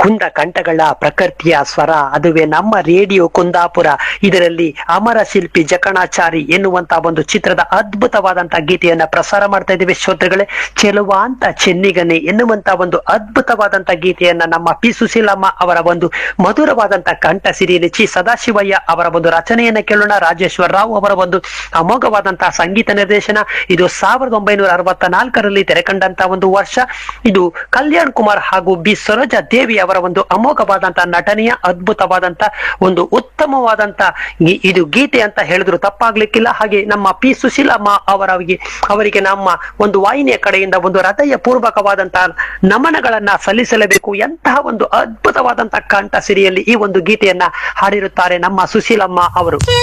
ಕುಂದ ಕಂಠಗಳ ಪ್ರಕೃತಿಯ ಸ್ವರ ಅದುವೇ ನಮ್ಮ ರೇಡಿಯೋ ಕುಂದಾಪುರ ಇದರಲ್ಲಿ ಅಮರ ಶಿಲ್ಪಿ ಜಕಣಾಚಾರಿ ಎನ್ನುವಂತ ಒಂದು ಚಿತ್ರದ ಅದ್ಭುತವಾದಂತಹ ಗೀತೆಯನ್ನ ಪ್ರಸಾರ ಮಾಡ್ತಾ ಇದ್ದೀವಿ ಶ್ರೋತೃಗಳೇ ಚೆಲುವಾಂತ ಚೆನ್ನಿಗನೆ ಎನ್ನುವಂತ ಒಂದು ಅದ್ಭುತವಾದಂತ ಗೀತೆಯನ್ನ ನಮ್ಮ ಪಿ ಸುಶೀಲಮ್ಮ ಅವರ ಒಂದು ಮಧುರವಾದಂತ ಕಂಠ ಸಿರಿಯಲ್ಲಿ ಚಿ ಸದಾಶಿವಯ್ಯ ಅವರ ಒಂದು ರಚನೆಯನ್ನ ಕೇಳೋಣ ರಾಜೇಶ್ವರ ರಾವ್ ಅವರ ಒಂದು ಅಮೋಘವಾದಂತಹ ಸಂಗೀತ ನಿರ್ದೇಶನ ಇದು ಸಾವಿರದ ಒಂಬೈನೂರ ಅರವತ್ತ ನಾಲ್ಕರಲ್ಲಿ ತೆರೆಕಂಡಂತ ಒಂದು ವರ್ಷ ಇದು ಕಲ್ಯಾಣ್ ಕುಮಾರ್ ಹಾಗೂ ಬಿ ಸರೋಜಾ ದೇವಿ ಅವರ ಒಂದು ಅಮೋಘವಾದಂತಹ ನಟನೆಯ ಅದ್ಭುತವಾದಂತ ಒಂದು ಉತ್ತಮವಾದಂತ ಗಿ- ಇದು ಗೀತೆ ಅಂತ ಹೇಳಿದ್ರು ತಪ್ಪಾಗ್ಲಿಕ್ಕಿಲ್ಲ ಹಾಗೆ ನಮ್ಮ ಪಿ ಸುಶೀಲಮ್ಮ ಅವರಿಗೆ ಅವರಿಗೆ ನಮ್ಮ ಒಂದು ವಾಹಿನಿಯ ಕಡೆಯಿಂದ ಒಂದು ಹೃದಯ ಪೂರ್ವಕವಾದಂತಹ ನಮನಗಳನ್ನ ಸಲ್ಲಿಸಲೇಬೇಕು ಎಂತಹ ಒಂದು ಅದ್ಭುತವಾದಂತಹ ಕಂಠ ಸಿರಿಯಲ್ಲಿ ಈ ಒಂದು ಗೀತೆಯನ್ನ ಹಾಡಿರುತ್ತಾರೆ ನಮ್ಮ ಸುಶೀಲಮ್ಮ ಅವರು